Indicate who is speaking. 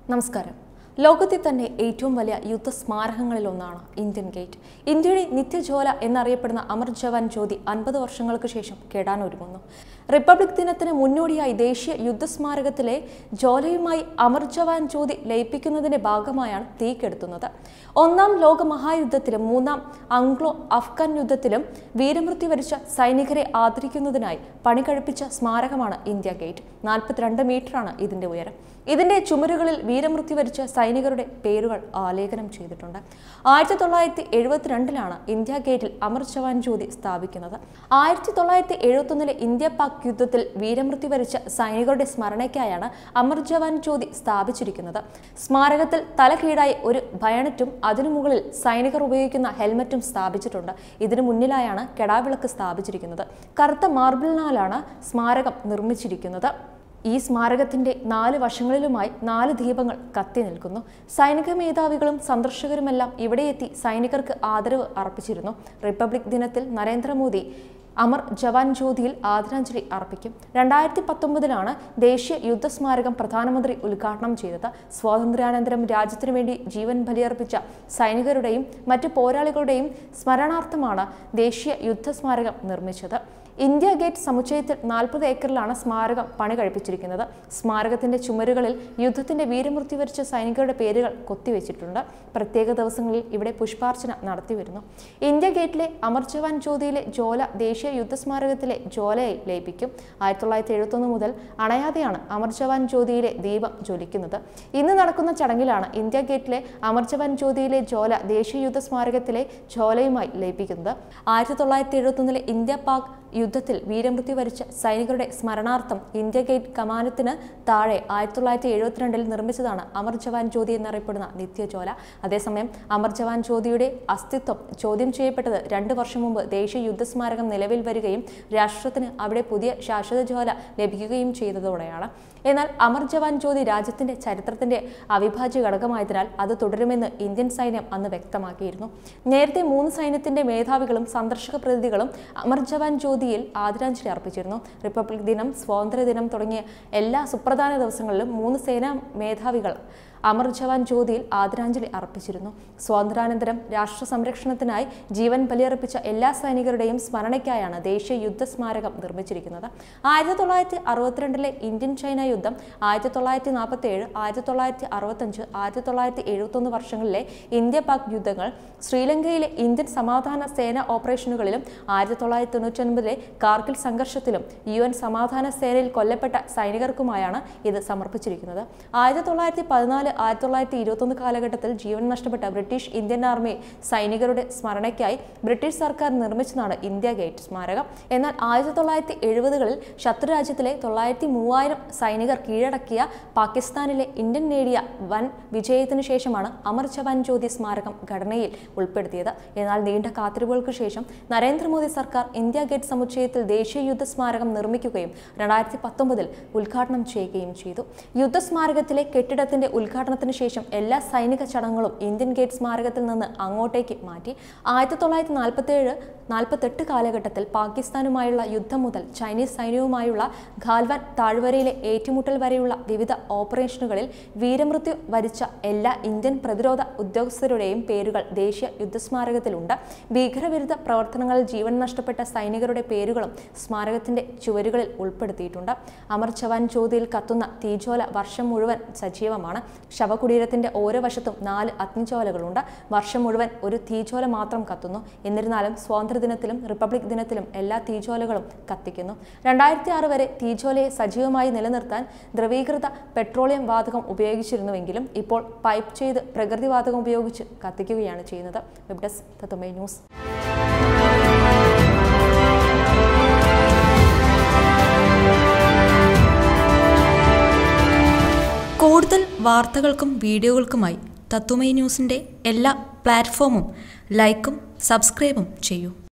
Speaker 1: നമസ്കാരം ലോകത്തെ തന്നെ ഏറ്റവും വലിയ യുദ്ധ സ്മാരകങ്ങളിലൊന്നാണ് ഇന്ത്യൻ ഗേറ്റ് ഇന്ത്യയുടെ നിത്യജ്വാല എന്നറിയപ്പെടുന്ന അമർ ജവാൻ ജ്യോതി അൻപത് വർഷങ്ങൾക്ക് ശേഷം കെടാനൊരുങ്ങുന്നു റിപ്പബ്ലിക് ദിനത്തിന് മുന്നോടിയായി ദേശീയ യുദ്ധസ്മാരകത്തിലെ ജ്വാലയുമായി അമർ ജവാൻ ജ്യോതി ലയിപ്പിക്കുന്നതിന്റെ ഭാഗമായാണ് തീ കെടുത്തുന്നത് ഒന്നാം ലോക മഹായുദ്ധത്തിലും മൂന്നാം ആംഗ്ലോ അഫ്ഗാൻ യുദ്ധത്തിലും വീരമൃത്യു വരിച്ച സൈനികരെ ആദരിക്കുന്നതിനായി പണി കഴിപ്പിച്ച സ്മാരകമാണ് ഇന്ത്യ ഗേറ്റ് നാൽപ്പത്തിരണ്ട് മീറ്ററാണ് ഇതിന്റെ ഉയരം ഇതിന്റെ ചുമരുകളിൽ വീരമൃത്യു വരിച്ച സൈനികരുടെ പേരുകൾ ആലേഖനം ചെയ്തിട്ടുണ്ട് ആയിരത്തി തൊള്ളായിരത്തി എഴുപത്തിരണ്ടിലാണ് ഇന്ത്യ ഗേറ്റിൽ അമർ ജവാൻ ജ്യോതി സ്ഥാപിക്കുന്നത് ആയിരത്തി തൊള്ളായിരത്തി എഴുപത്തൊന്നിലെ ഇന്ത്യ പാക് യുദ്ധത്തിൽ വീരമൃത്യു വരിച്ച സൈനികരുടെ സ്മരണയ്ക്കായാണ് അമർ ജവാൻ ജ്യോതി സ്ഥാപിച്ചിരിക്കുന്നത് സ്മാരകത്തിൽ തലകീഴായി ഒരു ബയണറ്റും അതിനു മുകളിൽ സൈനികർ ഉപയോഗിക്കുന്ന ഹെൽമറ്റും സ്ഥാപിച്ചിട്ടുണ്ട് ഇതിനു മുന്നിലായാണ് കെടാവിളക്ക് സ്ഥാപിച്ചിരിക്കുന്നത് കറുത്ത മാർബിളിനാലാണ് സ്മാരകം നിർമ്മിച്ചിരിക്കുന്നത് ഈ സ്മാരകത്തിന്റെ നാല് വശങ്ങളിലുമായി നാല് ദീപങ്ങൾ കത്തി നിൽക്കുന്നു സൈനിക മേധാവികളും സന്ദർശകരുമെല്ലാം ഇവിടെയെത്തി സൈനികർക്ക് ആദരവ് അർപ്പിച്ചിരുന്നു റിപ്പബ്ലിക് ദിനത്തിൽ നരേന്ദ്രമോദി അമർ ജവാൻ ജ്യോതിയിൽ ആദരാഞ്ജലി അർപ്പിക്കും രണ്ടായിരത്തി പത്തൊമ്പതിലാണ് ദേശീയ യുദ്ധസ്മാരകം പ്രധാനമന്ത്രി ഉദ്ഘാടനം ചെയ്തത് സ്വാതന്ത്ര്യാനന്തരം രാജ്യത്തിനു വേണ്ടി ജീവൻ ബലിയർപ്പിച്ച സൈനികരുടെയും മറ്റു പോരാളികളുടെയും സ്മരണാർത്ഥമാണ് ദേശീയ യുദ്ധസ്മാരകം നിർമ്മിച്ചത് ഇന്ത്യ ഗേറ്റ് സമുച്ചയത്തിൽ നാൽപ്പത് ഏക്കറിലാണ് സ്മാരകം പണി കഴിപ്പിച്ചിരിക്കുന്നത് സ്മാരകത്തിന്റെ ചുമരുകളിൽ യുദ്ധത്തിന്റെ വീരമൃത്യു വരിച്ച സൈനികരുടെ പേരുകൾ കൊത്തിവെച്ചിട്ടുണ്ട് പ്രത്യേക ദിവസങ്ങളിൽ ഇവിടെ പുഷ്പാർച്ചന നടത്തിവരുന്നു ഇന്ത്യ ഗേറ്റിലെ അമർ ജവാൻ ജ്യോതിയിലെ ജോല ദേശീയ യുദ്ധസ്മാരകത്തിലെ ജോലയായി ലയിപ്പിക്കും ആയിരത്തി തൊള്ളായിരത്തി എഴുപത്തൊന്ന് മുതൽ അണയാതെയാണ് അമർ ജവാൻ ജ്യോതിയിലെ ദീപം ജ്വലിക്കുന്നത് ഇന്ന് നടക്കുന്ന ചടങ്ങിലാണ് ഇന്ത്യ ഗേറ്റിലെ അമർ ജവാൻ ജ്യോതിയിലെ ജോല ദേശീയ യുദ്ധസ്മാരകത്തിലെ ജോലയുമായി ലയിപ്പിക്കുന്നത് ആയിരത്തി തൊള്ളായിരത്തി എഴുപത്തൊന്നിലെ ഇന്ത്യ പാക് യുദ്ധത്തിൽ വീരമൃത്യു വരിച്ച സൈനികരുടെ സ്മരണാർത്ഥം ഇന്ത്യ ഗേറ്റ് കമാനത്തിന് താഴെ ആയിരത്തി തൊള്ളായിരത്തി എഴുപത്തിരണ്ടിൽ നിർമ്മിച്ചതാണ് അമർ ജവാൻ ജ്യോതി എന്നറിയപ്പെടുന്ന നിത്യജ്വാല അതേസമയം അമർ ജവാൻ ജ്യോതിയുടെ അസ്തിത്വം ചോദ്യം ചെയ്യപ്പെട്ടത് രണ്ട് വർഷം മുമ്പ് ദേശീയ യുദ്ധസ്മാരകം നിലവിൽ വരികയും രാഷ്ട്രത്തിന് അവിടെ പുതിയ ശാശ്വത ജ്വാല ലഭിക്കുകയും ചെയ്തതോടെയാണ് എന്നാൽ അമർ ജവാൻ ജ്യോതി രാജ്യത്തിന്റെ ചരിത്രത്തിന്റെ അവിഭാജ്യ ഘടകമായതിനാൽ അത് തുടരുമെന്ന് ഇന്ത്യൻ സൈന്യം അന്ന് വ്യക്തമാക്കിയിരുന്നു നേരത്തെ മൂന്ന് സൈന്യത്തിന്റെ മേധാവികളും സന്ദർശക പ്രതിനിധികളും അമർ ജവാൻ ജ്യോതിയിൽ ആദരാഞ്ജലി അർപ്പിച്ചിരുന്നു റിപ്പബ്ലിക് ദിനം സ്വാതന്ത്ര്യദിനം തുടങ്ങിയ എല്ലാ സുപ്രധാന ദിവസങ്ങളിലും മൂന്ന് സേനാ മേധാവികൾ അമർ ജവാൻ ജ്യോതിയിൽ ആദരാഞ്ജലി അർപ്പിച്ചിരുന്നു സ്വാതന്ത്ര്യാനന്തരം രാഷ്ട്ര സംരക്ഷണത്തിനായി ജീവൻ ബലിയർപ്പിച്ച എല്ലാ സൈനികരുടെയും സ്മരണയ്ക്കായാണ് ദേശീയ യുദ്ധസ്മാരകം നിർമ്മിച്ചിരിക്കുന്നത് ആയിരത്തി തൊള്ളായിരത്തി അറുപത്തിരണ്ടിലെ ഇന്ത്യൻ ചൈന യുദ്ധം ആയിരത്തി തൊള്ളായിരത്തി നാൽപ്പത്തി ഏഴ് ആയിരത്തി തൊള്ളായിരത്തി അറുപത്തഞ്ച് ആയിരത്തി തൊള്ളായിരത്തി എഴുപത്തൊന്ന് വർഷങ്ങളിലെ ഇന്ത്യ പാക് യുദ്ധങ്ങൾ ശ്രീലങ്കയിലെ ഇന്ത്യൻ സമാധാന സേന ഓപ്പറേഷനുകളിലും ആയിരത്തി തൊള്ളായിരത്തി തൊണ്ണൂറ്റൊൻപതിലെ കാർഗിൽ സംഘർഷത്തിലും യു എൻ സമാധാന സേനയിൽ കൊല്ലപ്പെട്ട സൈനികർക്കുമായാണ് ഇത് സമർപ്പിച്ചിരിക്കുന്നത് ആയിരത്തി തൊള്ളായിരത്തി പതിനാല് ആയിരത്തി തൊള്ളായിരത്തി ഇരുപത്തൊന്ന് കാലഘട്ടത്തിൽ ജീവൻ നഷ്ടപ്പെട്ട ബ്രിട്ടീഷ് ഇന്ത്യൻ ആർമി സൈനികരുടെ സ്മരണയ്ക്കായി ബ്രിട്ടീഷ് സർക്കാർ നിർമ്മിച്ചതാണ് ഇന്ത്യ ഗേറ്റ് സ്മാരകം എന്നാൽ ആയിരത്തി തൊള്ളായിരത്തി എഴുപതുകളിൽ ശത്രുരാജ്യത്തിലെ തൊള്ളായിരത്തി മൂവായിരം സൈനികർ കീഴടക്കിയ പാകിസ്ഥാനിലെ ഇന്ത്യൻ നേടിയ വൻ വിജയത്തിനു ശേഷമാണ് അമർ ജവാൻ ജ്യോതി സ്മാരകം ഘടനയിൽ ഉൾപ്പെടുത്തിയത് എന്നാൽ നീണ്ട കാത്തിരിപ്പുകൾക്ക് ശേഷം നരേന്ദ്രമോദി സർക്കാർ ഇന്ത്യ ഗേറ്റ് സമുച്ചയത്തിൽ ദേശീയ യുദ്ധ സ്മാരകം നിർമ്മിക്കുകയും രണ്ടായിരത്തി പത്തൊമ്പതിൽ ഉദ്ഘാടനം ചെയ്യുകയും ചെയ്തു യുദ്ധസ്മാരകത്തിലെ കെട്ടിടത്തിന്റെ ഉദ്ഘാടനത്തിന് ശേഷം എല്ലാ സൈനിക ചടങ്ങുകളും ഇന്ത്യൻ ഗേറ്റ് സ്മാരകത്തിൽ നിന്ന് അങ്ങോട്ടേക്ക് മാറ്റി ആയിരത്തി തൊള്ളായിരത്തി നാൽപ്പത്തി ഏഴ് നാൽപ്പത്തെട്ട് കാലഘട്ടത്തിൽ പാകിസ്ഥാനുമായുള്ള യുദ്ധം മുതൽ ചൈനീസ് സൈന്യവുമായുള്ള ഖാൽവാൻ താഴ്വരയിലെ ഏറ്റുമുട്ടൽ വരെയുള്ള വിവിധ ഓപ്പറേഷനുകളിൽ വീരമൃത്യു വരിച്ച എല്ലാ ഇന്ത്യൻ പ്രതിരോധ ഉദ്യോഗസ്ഥരുടെയും പേരുകൾ ദേശീയ യുദ്ധസ്മാരകത്തിലുണ്ട് ഭീകരവിരുദ്ധ പ്രവർത്തനങ്ങളിൽ ജീവൻ നഷ്ടപ്പെട്ട സൈനികരുടെ പേരുകളും സ്മാരകത്തിന്റെ ചുവരുകളിൽ ഉൾപ്പെടുത്തിയിട്ടുണ്ട് അമർ ജവാൻ ജ്യോതിയിൽ കത്തുന്ന തീജ്വാല വർഷം മുഴുവൻ സജീവമാണ് ശവകുടീരത്തിന്റെ ഓരോ വശത്തും നാല് അഗ്നിജ്വാലകളുണ്ട് വർഷം മുഴുവൻ ഒരു തീജ്വാല മാത്രം കത്തുന്നു എന്നിരുന്നാലും സ്വാതന്ത്ര്യദിനത്തിലും റിപ്പബ്ലിക് ദിനത്തിലും എല്ലാ തീജ്വാലകളും കത്തിക്കുന്നു രണ്ടായിരത്തി ആറ് വരെ തീജ്വാലയെ സജീവമായി നിലനിർത്താൻ ദ്രവീകൃത പെട്രോളിയം വാതകം ഉപയോഗിച്ചിരുന്നുവെങ്കിലും ഇപ്പോൾ പൈപ്പ് ചെയ്ത് പ്രകൃതി വാതകം ഉപയോഗിച്ച് കത്തിക്കുകയാണ് ചെയ്യുന്നത് വെബ് ഡെസ്ക് തത്തുമൈ ന്യൂസ് കൂടുതൽ വാർത്തകൾക്കും വീഡിയോകൾക്കുമായി തത്തുമൈ ന്യൂസിൻ്റെ എല്ലാ പ്ലാറ്റ്ഫോമും ലൈക്കും സബ്സ്ക്രൈബും ചെയ്യൂ